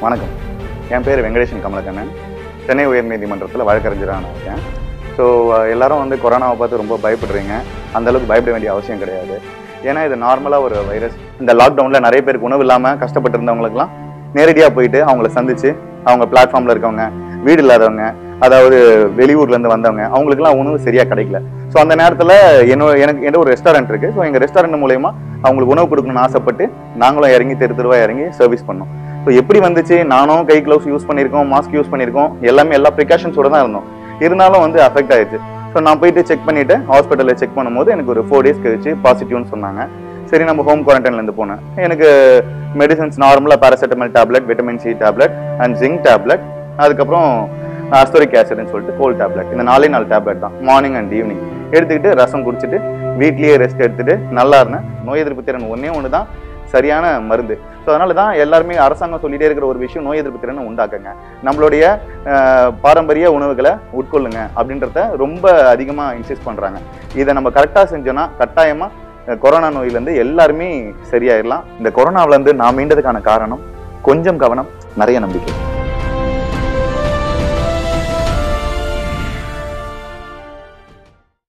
வணக்கம் என் பேர் வெங்கடேசன் கமலக்கண்ணன் சென்னை உயர்நீதிமன்றத்தில் வழக்கறிஞராக நான் இருக்கேன் ஸோ எல்லாரும் வந்து கொரோனாவை பார்த்து ரொம்ப பயப்படுறீங்க அந்த அளவுக்கு பயப்பட வேண்டிய அவசியம் கிடையாது ஏன்னா இது நார்மலாக ஒரு வைரஸ் இந்த லாக்டவுனில் நிறைய பேருக்கு உணவு இல்லாமல் கஷ்டப்பட்டு இருந்தவங்களுக்குலாம் நேரடியாக போயிட்டு அவங்கள சந்திச்சு அவங்க பிளாட்ஃபார்மில் இருக்கவங்க வீடு இல்லாதவங்க அதாவது வெளியூர்லேருந்து வந்தவங்க அவங்களுக்குலாம் உணவு சரியாக கிடைக்கல ஸோ அந்த நேரத்தில் என்னோட எனக்கு என்கிட்ட ஒரு ரெஸ்டாரண்ட் இருக்குது ஸோ எங்கள் ரெஸ்டாரண்ட் மூலயமா அவங்களுக்கு உணவு கொடுக்கணும்னு ஆசைப்பட்டு நாங்களும் இறங்கி தெரு தெருவாக இறங்கி சர்வீஸ் பண்ணோம் ஸோ எப்படி வந்துச்சு நானும் கை க்ளவுஸ் யூஸ் பண்ணியிருக்கோம் மாஸ்க் யூஸ் பண்ணியிருக்கோம் எல்லாமே எல்லா ப்ரிகாஷன்ஸோட தான் இருந்தோம் இருந்தாலும் வந்து அஃபெக்ட் ஆயிடுச்சு ஸோ நான் போயிட்டு செக் பண்ணிட்டு ஹாஸ்பிட்டலில் செக் பண்ணும்போது எனக்கு ஒரு ஃபோர் டேஸ் கழிச்சு பாசிட்டிவ்னு சொன்னாங்க சரி நம்ம ஹோம் குவாரண்டைன்லேருந்து போனேன் எனக்கு மெடிசன்ஸ் நார்மலாக paracetamol tablet vitamin C tablet and zinc tablet அதுக்கப்புறம் அஸ்டோரிக் ஆசிட்னு சொல்லிட்டு கோல் டேப்லெட் இந்த நாலே நாலு டேப்லெட் தான் மார்னிங் அண்ட் ஈவினிங் எடுத்துக்கிட்டு ரசம் குடிச்சிட்டு வீட்லயே ரெஸ்ட் எடுத்துட்டு நல்லா இருந்தேன் நோய் எதிர்ப்பு திறன் ஒன்றே ஒன்று தான் சரியான மருந்து ஸோ அதனால தான் எல்லாருமே அரசாங்கம் சொல்லிட்டே இருக்கிற ஒரு விஷயம் நோய் எதிர்ப்பு திறனை உண்டாக்குங்க நம்மளுடைய அஹ், பாரம்பரிய உணவுகளை உட்கொள்ளுங்க அப்படின்றத ரொம்ப அதிகமாக இன்சிஸ்ட் பண்ணுறாங்க இதை நம்ம கரெக்டாக செஞ்சோன்னா கட்டாயமாக கொரோனா நோயிலேருந்து எல்லாருமே சரியாயிடலாம் இந்த கொரோனாவிலேருந்து நான் மீண்டதுக்கான காரணம் கொஞ்சம் கவனம் நிறைய நம்பிக்கை